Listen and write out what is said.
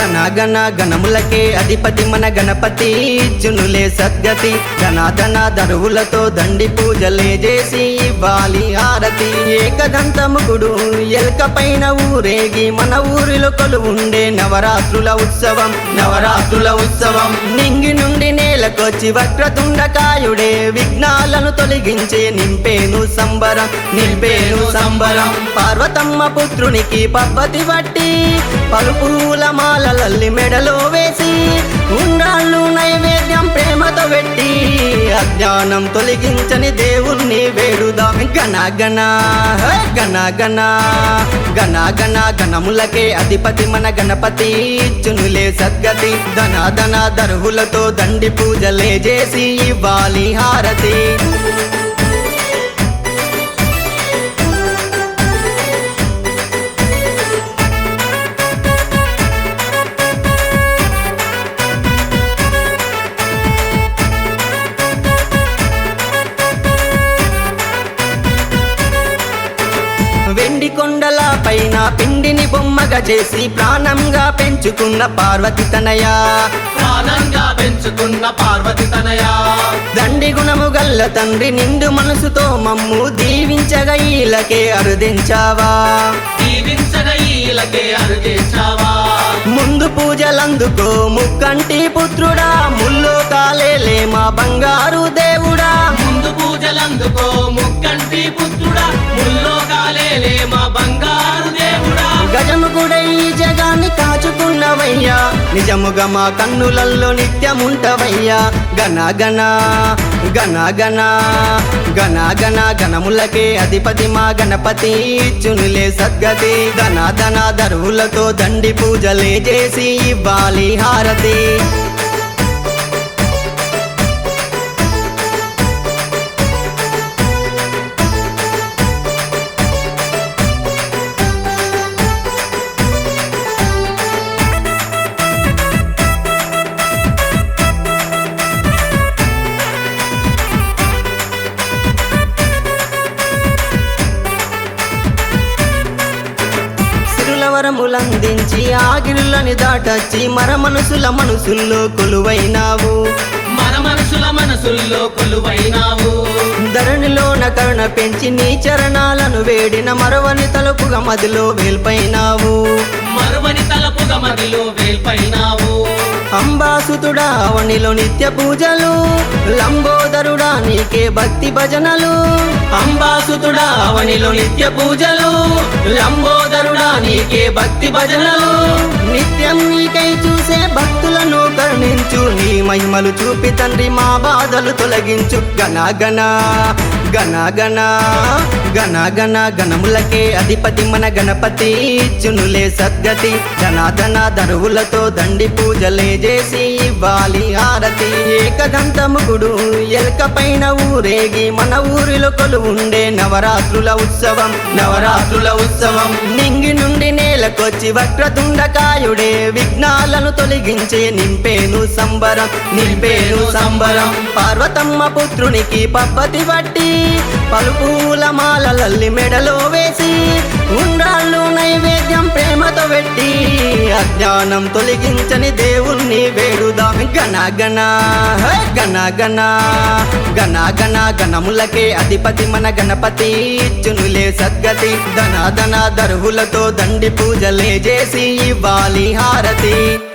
గణ గణ గణములకే అధిపతి మన గణపతి ఇచ్చునులే సద్గతి ధనాధన దరువులతో దండి పూజలే చేసి ఇవ్వాలి హారతి ఏకదంతముకుడు ఎల్క పైన ఊరేగి మన ఊరిలో కొలువుండే నవరాత్రుల ఉత్సవం నవరాత్రుల ఉత్సవం నింగి నుండి నేలకొచ్చి వక్రతుండకాయుడే విఘ్నాలను తొలగించే నింపేను సంబరం నింపేను సంబరం పార్వతమ్మ పుత్రునికి పబ్బతి బట్టి పలుపుల మాలలల్లి మెడలో వేసి ఉండ్రాళ్ళు నైవేద్యం ప్రేమతో పెట్టి అజ్ఞానం తొలగించని దేవుణ్ణి వేడుదాం గణ గణ హే గణ గణ గణ గణ గణములకే అధిపతి మన గణపతి ఇచ్చునులే సద్గతి ధన ధన దరువులతో దండి పూజలే చేసి ఇవ్వాలి హారతి వెండి కొండల పైన పిండిని బొమ్మగా చేసి ప్రాణంగా పెంచుకున్న పార్వతి తనయ ప్రాణంగా పెంచుకున్న పార్వతి తనయా దండి గుణము గల్ల తండ్రి నిండు మనసుతో మమ్ము దీవించగా ఈలకే అరుదించావా దీవించగా ఈలకే అరుగేశావా ముందు పూజలందుకో ముక్కంటి పుత్రుడా ముల్లో కాలేలే మా బంగారు దేవుడా ముందు పూజలందుకో ముక్కంటి పుత్రుడా ముల్లో కాలేలే మా బంగారు దేవుడా గజము కూడా ఈ జగాన్ని కాచుకున్నవయ్యా నిజముగా మా కన్నులల్లో నిత్యముంటవయ్యా గణ గణ గణ గణ గణ గణ గణములకే అధిపతి మా గణపతి ఇచ్చునులే సద్గతి ధన ధన దరువులతో దండి పూజలే చేసి ఇవ్వాలి హారతి సిరులవరములందించి ఆగిరులని దాటచ్చి మర మనసుల మనసుల్లో కొలువైనావు మన మనసుల మనసుల్లో కొలువైనావు ధరణిలోన కరుణ పెంచి నీ చరణాలను వేడిన మరవని తలుపుగా మదిలో వేల్పైనావు మరువని తలపుగా మదిలో వేల్పైనావు అంబాసుతుడా అవనిలో నిత్య పూజలు లంబోదరుడా నీకే భక్తి భజనలు అంబాసుతుడా అవనిలో నిత్య పూజలు లంబోదరుడా నీకే భక్తి భజనలు నిత్యం నీకై చూసే భక్తులను కరుణించు నీ మహిమలు చూపి తండ్రి మా బాధలు తొలగించు గణ గణ గణ గణ గణ గణ గణములకే అధిపతి మన గణపతి ఇచ్చునులే సద్గతి ధనాధన దరువులతో దండి పూజలే చేసి ఇవ్వాలి హారతి ఏకదంతముకుడు ఎల్క పైన ఊరేగి మన ఊరిలో కొలువుండే నవరాత్రుల ఉత్సవం నవరాత్రుల ఉత్సవం నింగి నుండి నేలకొచ్చి వక్రతుండకాయుడే విఘ్నాలను తొలగించే నింపేను సంబరం నింపేను సంబరం పార్వతమ్మ పుత్రునికి పబ్బతి బట్టి పలుపూల మాలలల్లి మెడలో వేసి ఉండ్రాళ్ళు నైవేద్యం ప్రేమతో పెట్టి అజ్ఞానం తొలగించని దేవుణ్ణి వేడుదాం గణ గణ హే గణ గణ గణ గణ గణములకే అధిపతి మన గణపతి ఇచ్చునులే సద్గతి ధన ధన దరువులతో దండి పూజలే చేసి ఇవ్వాలి హారతి